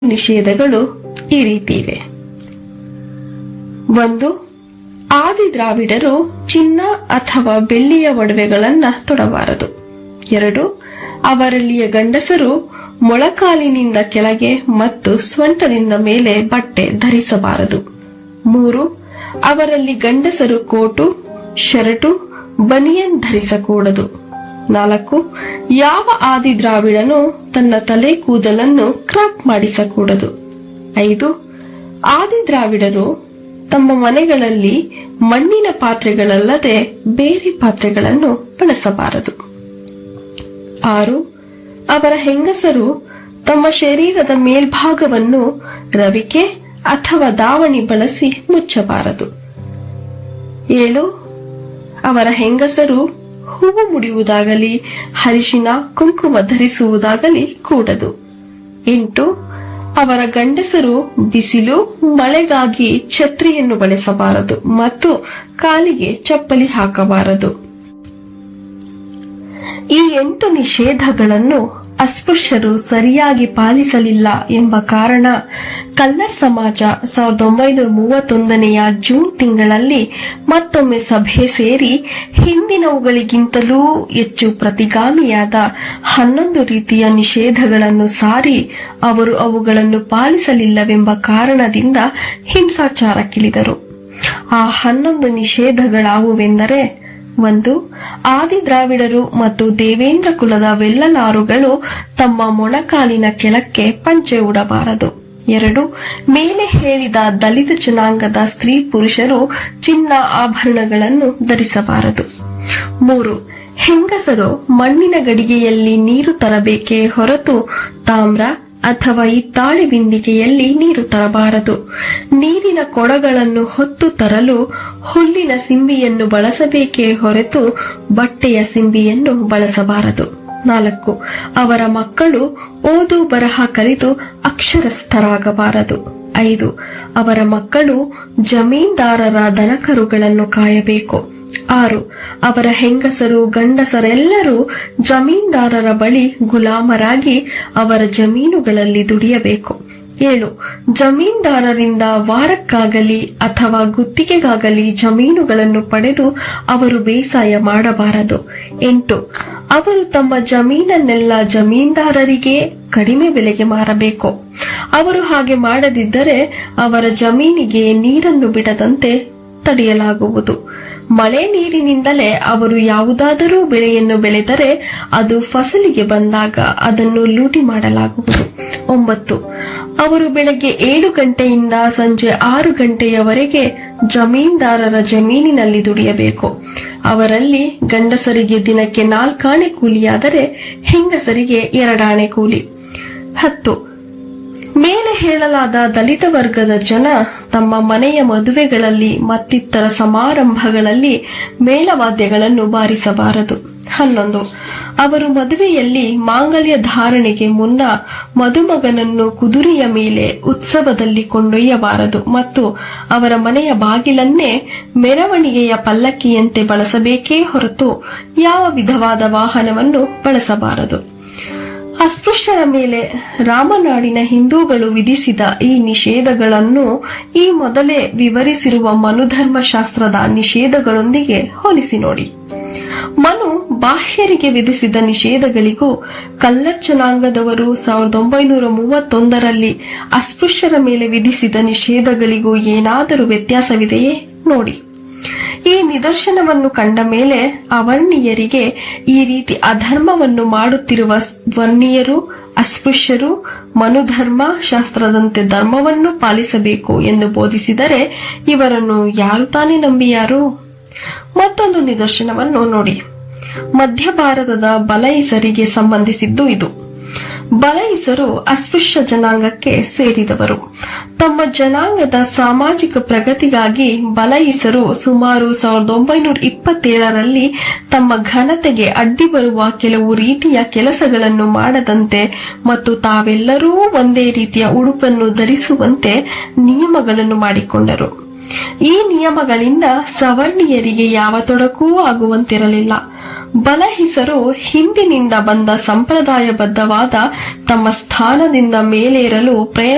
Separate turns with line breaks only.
ನಿಷೇಧಗಳು ಈ ರೀತಿ ಇವೆ ಒಂದು ಆದಿ ದ್ರಾವಿಡರು ಚಿನ್ನ ಅಥವಾ ಬೆಳ್ಳಿಯ ಒಡವೆಗಳನ್ನ ತೊಡಬಾರದು ಎರಡು ಅವರಲ್ಲಿಯ ಗಂಡಸರು ಮೊಳಕಾಲಿನಿಂದ ಕೆಳಗೆ ಮತ್ತು ಸ್ವಂಟದಿಂದ ಮೇಲೆ ಬಟ್ಟೆ ಧರಿಸಬಾರದು ಮೂರು ಅವರಲ್ಲಿ ಗಂಡಸರು ಕೋಟು ಶರ್ಟು ಬನಿಯನ್ ಧರಿಸಕೂಡದು ನಾಲ್ಕು ಯಾವ ಆದಿ ದ್ರಾವಿಡನು ತನ್ನ ತಲೆ ಕೂದಲನ್ನು ಕ್ರಾಪ್ ಮಾಡಿಸಕೂಡದು ಐದು ಆದಿ ದ್ರಾವಿಡರು ತಮ್ಮ ಮನೆಗಳಲ್ಲಿ ಮಣ್ಣಿನ ಪಾತ್ರೆಗಳಲ್ಲದೆ ಬೇರೆ ಪಾತ್ರೆಗಳನ್ನು ಬಳಸಬಾರದು ಆರು ಅವರ ಹೆಂಗಸರು ತಮ್ಮ ಶರೀರದ ಮೇಲ್ಭಾಗವನ್ನು ರವಿಕೆ ಅಥವಾ ದಾವಣಿ ಬಳಸಿ ಮುಚ್ಚಬಾರದು ಏಳು ಅವರ ಹೆಂಗಸರು ಹೂವು ಮುಡಿಯುವುದಾಗಲಿ ಹರಿಶಿನ ಕುಂಕುಮ ಧರಿಸುವುದಾಗಲಿ ಕೂಡದು ಎಂಟು ಅವರ ಗಂಡಸರು ಬಿಸಿಲು ಮಳೆಗಾಗಿ ಛತ್ರಿಯನ್ನು ಬಳಸಬಾರದು ಮತ್ತು ಕಾಲಿಗೆ ಚಪ್ಪಲಿ ಹಾಕಬಾರದು ಈ ಎಂಟು ನಿಷೇಧಗಳನ್ನು ಅಸ್ಪೃಶ್ಯರು ಸರಿಯಾಗಿ ಪಾಲಿಸಲಿಲ್ಲ ಎಂಬ ಕಾರಣ ಕಲ್ಲರ್ ಸಮಾಜ ಸಾವಿರದ ಒಂಬೈನೂರ ಮೂವತ್ತೊಂದನೆಯ ಜೂನ್ ತಿಂಗಳಲ್ಲಿ ಮತ್ತೊಮ್ಮೆ ಸಭೆ ಸೇರಿ ಹಿಂದಿನವುಗಳಿಗಿಂತಲೂ ಹೆಚ್ಚು ಪ್ರತಿಗಾಮಿಯಾದ ಹನ್ನೊಂದು ರೀತಿಯ ನಿಷೇಧಗಳನ್ನು ಸಾರಿ ಅವರು ಅವುಗಳನ್ನು ಪಾಲಿಸಲಿಲ್ಲವೆಂಬ ಕಾರಣದಿಂದ ಹಿಂಸಾಚಾರಕ್ಕಿಳಿದರು ಆ ಹನ್ನೊಂದು ನಿಷೇಧಗಳಾವುವೆಂದರೆ ಒಂದು ಆದಿ ದ್ರಾವಿಡರು ಮತ್ತು ದೇವೇಂದ್ರ ಕುಲದ ವೆಲ್ಲನಾರುಗಳು ತಮ್ಮ ಮೊಣಕಾಲಿನ ಕೆಳಕ್ಕೆ ಪಂಚೆ ಉಡಬಾರದು ಎರಡು ಮೇಲೆ ಹೇಳಿದ ದಲಿತ ಜನಾಂಗದ ಸ್ತ್ರೀ ಪುರುಷರು ಚಿನ್ನ ಆಭರಣಗಳನ್ನು ಧರಿಸಬಾರದು ಮೂರು ಹೆಂಗಸರು ಮಣ್ಣಿನ ಗಡಿಗೆಯಲ್ಲಿ ನೀರು ತರಬೇಕೇ ಹೊರತು ತಾಮ್ರ ಅಥವಾ ಹಿತ್ತಾಳೆ ಬಿಂದಿಗೆಯಲ್ಲಿ ನೀರು ತರಬಾರದು ನೀರಿನ ಕೊಡಗಳನ್ನು ಹೊತ್ತು ತರಲು ಹುಲ್ಲಿನ ಸಿಂಬಿಯನ್ನು ಬಳಸಬೇಕೇ ಹೊರತು ಬಟ್ಟೆಯ ಸಿಂಬಿಯನ್ನು ಬಳಸಬಾರದು ನಾಲ್ಕು ಅವರ ಮಕ್ಕಳು ಓದು ಬರಹ ಕಲಿತು ಅಕ್ಷರಸ್ಥರಾಗಬಾರದು ಐದು ಅವರ ಮಕ್ಕಳು ಜಮೀನ್ದಾರರ ದನಕರುಗಳನ್ನು ಕಾಯಬೇಕು ಆರು ಅವರ ಹೆಂಗಸರು ಗಂಡಸರೆಲ್ಲರೂ ಜಮೀನ್ದಾರರ ಬಳಿ ಗುಲಾಮರಾಗಿ ಅವರ ಜಮೀನುಗಳಲ್ಲಿ ದುಡಿಯಬೇಕು ಏಳು ಜಮೀನ್ದಾರರಿಂದ ವಾರಕ್ಕಾಗಲಿ ಅಥವಾ ಗುತ್ತಿಗೆಗಾಗಲಿ ಜಮೀನುಗಳನ್ನು ಪಡೆದು ಅವರು ಬೇಸಾಯ ಮಾಡಬಾರದು ಎಂಟು ಅವರು ತಮ್ಮ ಜಮೀನನ್ನೆಲ್ಲ ಜಮೀನ್ದಾರರಿಗೆ ಕಡಿಮೆ ಬೆಲೆಗೆ ಮಾರಬೇಕು ಅವರು ಹಾಗೆ ಮಾಡದಿದ್ದರೆ ಅವರ ಜಮೀನಿಗೆ ನೀರನ್ನು ಬಿಡದಂತೆ ತಡೆಯಲಾಗುವುದು ಮಳೆ ನೀರಿನಿಂದಲೇ ಅವರು ಯಾವುದಾದರೂ ಬೆಳೆಯನ್ನು ಬೆಳೆದರೆ ಅದು ಫಸಲಿಗೆ ಬಂದಾಗ ಅದನ್ನು ಲೂಟಿ ಮಾಡಲಾಗುವುದು ಒಂಬತ್ತು ಅವರು ಬೆಳಗ್ಗೆ ಏಳು ಗಂಟೆಯಿಂದ ಸಂಜೆ ಆರು ಗಂಟೆಯವರೆಗೆ ಜಮೀನ್ದಾರರ ಜಮೀನಿನಲ್ಲಿ ದುಡಿಯಬೇಕು ಅವರಲ್ಲಿ ಗಂಡಸರಿಗೆ ದಿನಕ್ಕೆ ನಾಲ್ಕಾಣೆ ಕೂಲಿಯಾದರೆ ಹೆಂಗಸರಿಗೆ ಎರಡಾಣೆ ಕೂಲಿ ಹತ್ತು ಮೇಲೆ ಹೇಳಲಾದ ದಲಿತ ವರ್ಗದ ಜನ ತಮ್ಮ ಮನೆಯ ಮದುವೆಗಳಲ್ಲಿ ಮತ್ತಿತರ ಸಮಾರಂಭಗಳಲ್ಲಿ ಮೇಳವಾದ್ಯಗಳನ್ನು ಬಾರಿಸಬಾರದು ಹನ್ನೊಂದು ಅವರು ಮದುವೆಯಲ್ಲಿ ಮಾಂಗಲ್ಯ ಧಾರಣೆಗೆ ಮುನ್ನ ಮದುಮಗನನ್ನು ಕುದುರೆಯ ಮೇಲೆ ಉತ್ಸವದಲ್ಲಿ ಕೊಂಡೊಯ್ಯಬಾರದು ಮತ್ತು ಅವರ ಮನೆಯ ಬಾಗಿಲನ್ನೇ ಮೆರವಣಿಗೆಯ ಪಲ್ಲಕ್ಕಿಯಂತೆ ಬಳಸಬೇಕೇ ಹೊರತು ಯಾವ ವಿಧವಾದ ವಾಹನವನ್ನು ಬಳಸಬಾರದು ಅಸ್ಪೃಶ್ಯರ ಮೇಲೆ ರಾಮನಾಡಿನ ಹಿಂದೂಗಳು ವಿಧಿಸಿದ ಈ ನಿಷೇಧಗಳನ್ನು ಈ ಮೊದಲೇ ವಿವರಿಸಿರುವ ಮನುಧರ್ಮಶಾಸ್ತ್ರದ ನಿಷೇಧಗಳೊಂದಿಗೆ ಹೋಲಿಸಿ ನೋಡಿ ಮನು ಬಾಹ್ಯರಿಗೆ ವಿಧಿಸಿದ ನಿಷೇಧಗಳಿಗೂ ಕಲ್ಲರ್ ಜನಾಂಗದವರು ಸಾವಿರದ ಒಂಬೈನೂರ ಮೂವತ್ತೊಂದರಲ್ಲಿ ಅಸ್ಪೃಶ್ಯರ ಮೇಲೆ ವಿಧಿಸಿದ ನಿಷೇಧಗಳಿಗೂ ಏನಾದರೂ ವ್ಯತ್ಯಾಸವಿದೆಯೇ ನೋಡಿ ಈ ನಿದರ್ಶನವನ್ನು ಕಂಡ ಮೇಲೆ ಅವರ್ಣೀಯರಿಗೆ ಈ ರೀತಿ ಅಧರ್ಮವನ್ನು ಮಾಡುತ್ತಿರುವ ವರ್ಣೀಯರು ಅಸ್ಪೃಶ್ಯರು ಮನುಧರ್ಮ ಶಾಸ್ತ್ರದಂತೆ ಧರ್ಮವನ್ನು ಪಾಲಿಸಬೇಕು ಎಂದು ಬೋಧಿಸಿದರೆ ಇವರನ್ನು ಯಾರು ತಾನೇ ನಂಬಿಯಾರು ಮತ್ತೊಂದು ನಿದರ್ಶನವನ್ನು ನೋಡಿ ಮಧ್ಯ ಭಾರತದ ಬಲಯಿಸರಿಗೆ ಸಂಬಂಧಿಸಿದ್ದು ಇದು ಬಲಯಿಸರು ಅಸ್ಪೃಶ್ಯ ಜನಾಂಗಕ್ಕೆ ಸೇರಿದವರು ತಮ್ಮ ಜನಾಂಗದ ಸಾಮಾಜಿಕ ಪ್ರಗತಿಗಾಗಿ ಬಲಯಿಸರು ಸುಮಾರು ಸಾವಿರದ ಒಂಬೈನೂರ ಇಪ್ಪತ್ತೇಳರಲ್ಲಿ ತಮ್ಮ ಘನತೆಗೆ ಅಡ್ಡಿ ಬರುವ ಕೆಲವು ರೀತಿಯ ಕೆಲಸಗಳನ್ನು ಮಾಡದಂತೆ ಮತ್ತು ತಾವೆಲ್ಲರೂ ಒಂದೇ ರೀತಿಯ ಉಡುಪನ್ನು ಧರಿಸುವಂತೆ ನಿಯಮಗಳನ್ನು ಮಾಡಿಕೊಂಡರು ಈ ನಿಯಮಗಳಿಂದ ಸವರ್ಣೀಯರಿಗೆ ಯಾವ ತೊಡಕೂ ಆಗುವಂತಿರಲಿಲ್ಲ ಬಲಹಿಸರು ಹಿಂದಿನಿಂದ ಬಂದ ಸಂಪ್ರದಾಯಬದ್ಧವಾದ ತಮ್ಮ ಸ್ಥಾನದಿಂದ ಮೇಲೇರಲು ಪ್ರಯತ್ನ